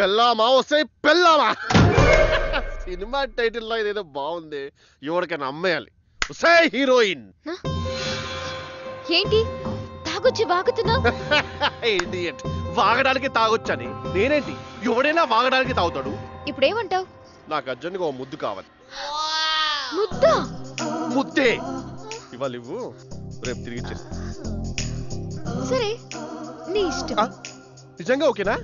పెళ్ళామా వస్తే పెళ్ళామా సినిమా టైటిల్ లో ఇదేదో బాగుంది ఎవరికైనా అమ్మేయాలి వస్తే హీరోయిన్ ఏంటి తాగొచ్చి వాగుతున్నావు Idiot. వాగడానికి తాగొచ్చని నేనేంటి ఎవడైనా వాగడానికి తాగుతాడు ఇప్పుడేమంటావు నాకు అర్జెంట్గా ఓ ముద్దు కావాలి ముద్దా ముద్దే ఇవాళ ఇవ్వు రేపు తిరిగి ఇచ్చేస్తా. సరే నీ ఇష్టం ఆ, నిజంగా ఓకేనా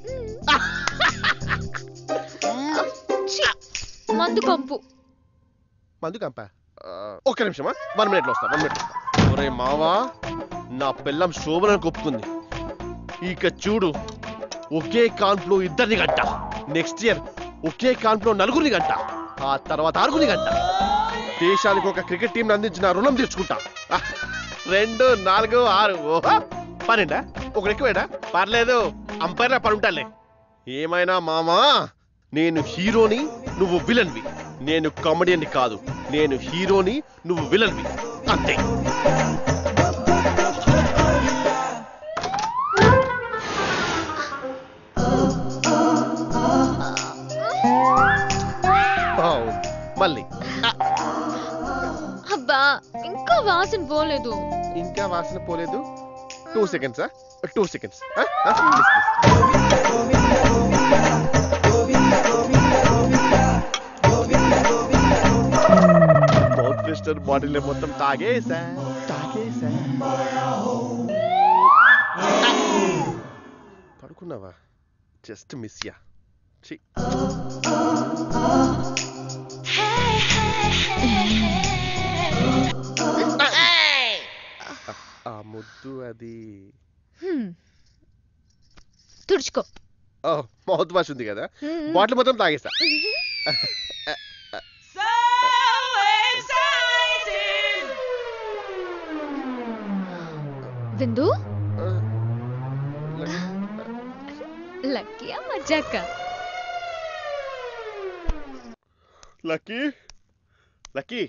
ఛీ, మందు కంపు మందు కంప ఒక్క నిమిషమా వన్ మినిట్లో వస్తా వన్ మినిట్ ఒరే మావా నా పిల్లం శోభనకు ఒప్పుకుంది ఇక చూడు ఒకే కాన్ఫ్లో ఇద్దరిని గంట నెక్స్ట్ ఇయర్ ఒకే కాన్ఫ్లో నలుగురిని గంట ఆ తర్వాత ఆరుగురిని గంట దేశానికి ఒక క్రికెట్ టీం అందించిన రుణం తీర్చుకుంటా ఆ, రెండు నాలుగు ఆరు ఓహా పన్నెండా ఒకటి ఎక్కువేడా పర్లేదు అంపైర్లా పడుంటాలే ఏమైనా మామా నేను హీరోని నువ్వు విలన్వి నేను కామెడియన్ కాదు నేను హీరోని నువ్వు విలన్వి అంతే అవును. మళ్ళీ ఆ, అబ్బా ఇంకా వాసన పోలేదు ఇంకా వాసన పోలేదు two seconds two seconds mouth twister bottle మొత్తం తాగేసా తాగేసా పడుకున్నావా జస్ట్ మిస్ యా ఛీ. ఆ ముద్దు అది హ్మ్. తుడుచుకో ఓ మౌత్ వాష్ ఉంది కదా హ్మ్. బాటిల్ మొత్తం తాగేసా విందు ఆ, లక్కీయా మజాక లక్కీ లక్కీ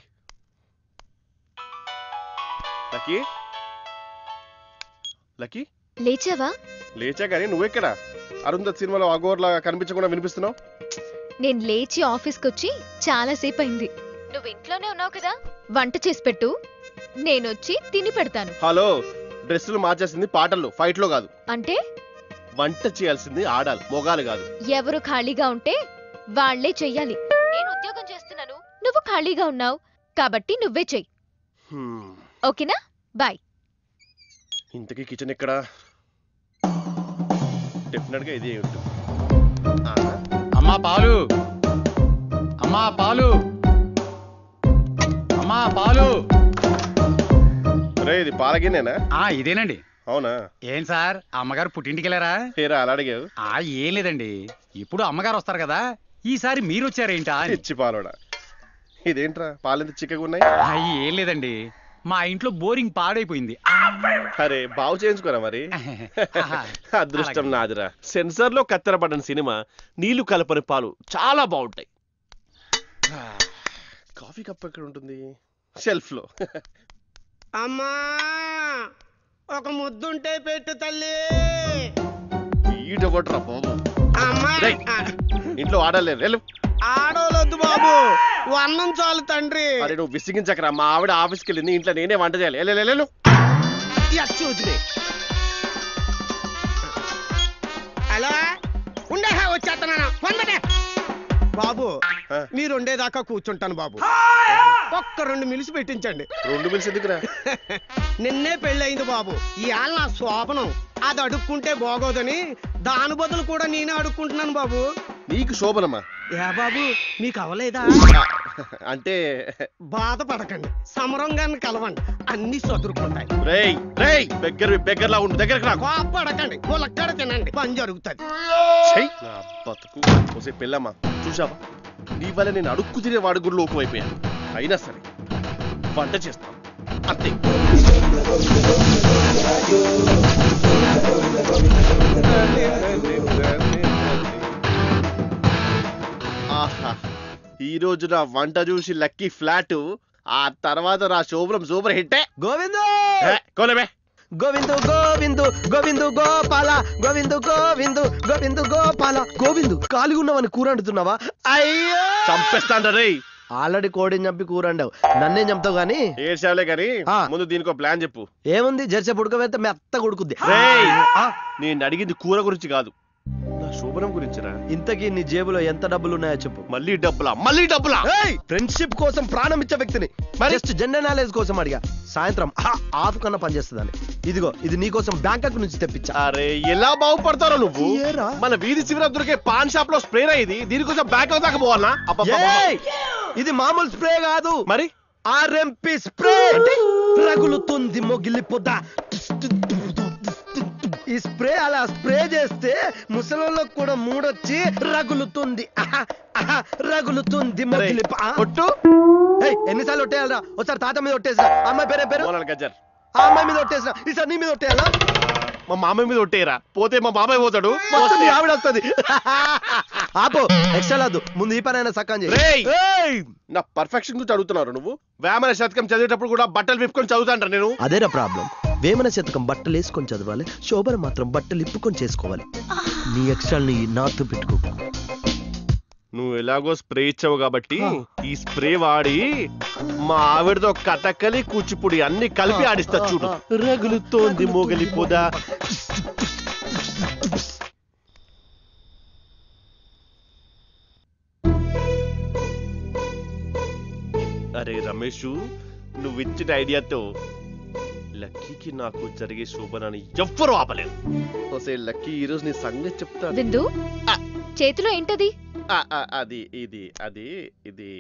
లక్కీ లక్కీ లేచావా లేచా కానీ నువ్వెక్కడ అరుంధత్ సినిమాలో అగోర్లా కనిపించకుండా వినిపిస్తున్నావు నేను లేచి ఆఫీస్కి వచ్చి చాలా సేపు అయింది నువ్వు ఇంట్లోనే ఉన్నావు కదా వంట చేసి పెట్టు నేనొచ్చి తిని పెడతాను హలో డ్రెస్సులు మార్చేసింది పాటల్లో ఫైట్ లో కాదు అంటే వంట చేయాల్సింది ఆడాలి మొగాలు కాదు ఎవరు ఖాళీగా ఉంటే వాళ్లే చెయ్యాలి నేను ఉద్యోగం చేస్తున్నాను నువ్వు ఖాళీగా ఉన్నావు కాబట్టి నువ్వే చెయ్యి హ్మ్. ఓకేనా బాయ్ ఇంతకీ కిచెన్ ఎక్కడ డెఫినెట్ గా ఇదే ఉంటుంది ఆ, అమ్మా పాలు అమ్మా పాలు అమ్మా పాలు రే ఇది పాలగిన్నేనా ఆ ఇదేనండి అవునా ఏం సార్ అమ్మగారు పుట్టింటికి వెళ్ళారా హేరా అలా అడిగావు ఆ ఏం లేదండి ఇప్పుడు అమ్మగారు వస్తారు కదా ఈసారి మీరు వచ్చారేంటా అని ఇచ్చి పాలోడా ఇదేంట్రా పాలెంత చిక్కగా ఉన్నాయి ఆ, ఏం లేదండి మా ఇంట్లో బోరింగ్ పాడైపోయింది అరే బాగు చేయించుకోరా మరి అదృష్టం నాదిరా సెన్సార్ లో కత్తెరపడిన సినిమా నీళ్లు కలపని పాలు చాలా బాగుంటాయి కాఫీ కప్ ఎక్కడ ఉంటుంది షెల్ఫ్ లో అమ్మా ఒక ముద్దుంటే పెట్టు తల్లి ఈడొకట్రా బాబు అమ్మా రేయ్. ఇంట్లో ఆడలేరు వెళ్ళు ఆడోలొద్దు బాబు వన్నం చాలు తండ్రి అరే నువ్వు విసిగించకరా మా ఆవిడ ఆఫీస్కి వెళ్ళింది ఇంట్లో నేనే వంట చేయాలి వెళ్ళు, వెళ్ళు, వెళ్ళు. అచ్చి వదిలే హలో ఉండే వచ్చేస్తున్నాను వందటే బాబు ఆ. మీరు ఉండేదాకా కూర్చుంటాను బాబు ఒక్క రెండు మిలిసి పెట్టించండి రెండు మిల్స్ ఎందుకురా నిన్నే పెళ్ళయింది బాబు ఇవాళ నా శోభనం అది అడుక్కుంటే బాగోదని దాని బదులు కూడా నేనే అడుక్కుంటున్నాను బాబు నీకు శోభనమ్మా ఏ బాబు మీకు అవలేదా అంటే బాధపడకండి సమరంగాన్ని కలవండి అన్ని చదురుకుంటాయి రేయ్ రేయ్ బెగ్గర బెగ్గరలా ఉండు దగ్గరకు రా కోపడకండి ములక్కడ తినండి పని జరుగుతుంది చెయ్ నా బతుకు ఒసే పెళ్ళమ్మా చూసావా నీ వల్ల నేను అడుక్కు తినే వాడి గుడిలో అయిపోయాను అయినా సరే వంట చేస్తాను అంతే ఆహా ఈ రోజు నా వంట చూసి లక్కీ ఫ్లాట్ ఆ తర్వాత నా శోభనం సూపర్ హిట్టే గోవిందు ఏ, కోలేబే గోవిందు గోవిందు గోవిందు గోపాల గోవిందు గోవిందు గోవిందు గోపాల గోవిందు ఖాళీ ఉన్నావని కూర అంటున్నావా అయ్యో చంపేస్తాండ్రా రేయ్ ఆల్రెడీ కోడిని చంపి కూర అండావు నన్నేం చంపుతావు గానీ ఏడ్చావులే కానీ ఆ. ముందు దీనికి ప్లాన్ చెప్పు ఏముంది జెర్సీ పుడకవేస్తే మెత్త కొడుకుద్ది రేయ్ ఆ, నేను అడిగింది కూర గురించి కాదు నా శోభనం గురించిరా ఇంతకీ నీ జేబులో ఎంత డబ్బులు ఉన్నాయో చెప్పు మళ్ళీ డబ్బులా మళ్ళీ డబ్బులా ఫ్రెండ్షిప్ కోసం ప్రాణం ఇచ్చే వ్యక్తిని మరి? జస్ట్ జెండర్ నాలెడ్జ్ కోసం అడిగా సాయంత్రం ఆ, ఆఫ్ కన్నా పనిచేస్తుందని ఇదిగో ఇది నీ కోసం బ్యాంకాక్ నుంచి తెప్పించా అరే ఎలా బాగుపడతారో నువ్వు ఏరా? మన వీధి చివర దొరికే పాన్ షాప్ లో స్ప్రే ఇది దీనికోసం బ్యాక్ దాకా పోవాలా అబ్బబ్బబ్బబ్బ. ఏయ్! ఇది మామూలు స్ప్రే కాదు మరి ఆర్ఎంపి స్ప్రే రగులుతుంది మొగిలి పొద ఈ స్ప్రే అలా స్ప్రే చేస్తే ముసలోళ్ళకు కూడా మూడొచ్చి రగులుతుంది ఆహా, ఆహా, రగులుతుంది మొగిలి పొ- ఆ? కొట్టు ఏయ్, ఎన్నిసార్లు ఒట్టేయాలరా ఒకసారి తాత మీద ఒట్టేసిన అమ్మాయి పేరే పేరు మోనాల్ గజ్జర్ ఆ అమ్మాయి మీద ఒట్టేసిన ఈసారి నీ మీద ఒట్టేయాలా మా మామయ్య మీద ఒట్టేయరా పోతే మా బాబాయ్ పోతాడు మొత్తం నీ ఆవిడ వస్తుంది ఆపో ఎక్స్ట్రా లాదు ముందు ఈ పని అయినా సక్కం రేయ్! చేయి నా పర్ఫెక్షన్ గురించి అడుగుతున్నారు నువ్వు వేమన శతకం చదివేటప్పుడు కూడా బట్టలు విప్పుకొని చదువుతాంట నేను అదేరా ప్రాబ్లం వేమన శతకం బట్టలు వేసుకొని చదవాలి శోభన మాత్రం బట్టలు ఇప్పుకొని చేసుకోవాలి నీ ఎక్స్ట్రాల్ని నాతో పెట్టుకో నువ్వు ఎలాగో స్ప్రే ఇచ్చావు కాబట్టి ఈ స్ప్రే వాడి మా ఆవిడతో కథకలి కూచిపూడి అన్ని కలిపి ఆడిస్తా చూడు రగులుతోంది మోగలి పొద అరే రమేష్ నువ్వు ఇచ్చిన ఐడియాతో లక్కీకి నాకు జరిగే శోభనని ఎవ్వరూ ఆపలేదు ఒసే లక్కీ ఈరోజు నీ సంగతి చెప్తా బిందు ఆ. చేతిలో ఏంటది ఆ, ఆ, అది ఇది అది ఇది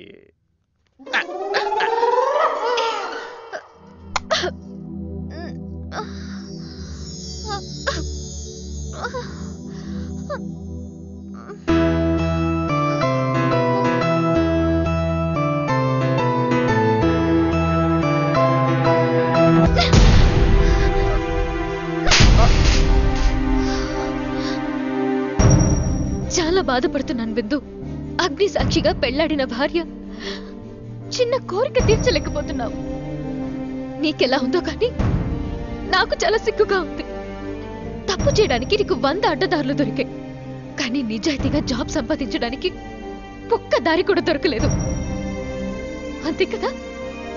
చాలా బాధపడుతున్నాను బిందు అగ్ని సాక్షిగా పెళ్లాడిన భార్య చిన్న కోరిక తీర్చలేకపోతున్నావు నీకెలా ఉందో కానీ నాకు చాలా సిగ్గుగా ఉంది తప్పు చేయడానికి నీకు వంద అడ్డదారులు దొరికాయి కానీ నిజాయితీగా జాబ్ సంపాదించడానికి ఒక్క దారి కూడా దొరకలేదు అంతే కదా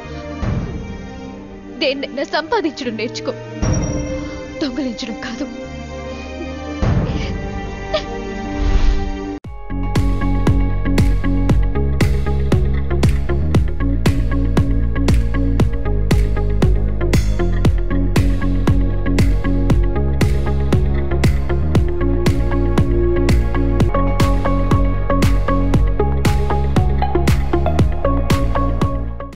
దేన్నైనా సంపాదించడం నేర్చుకో దొంగలించడం కాదు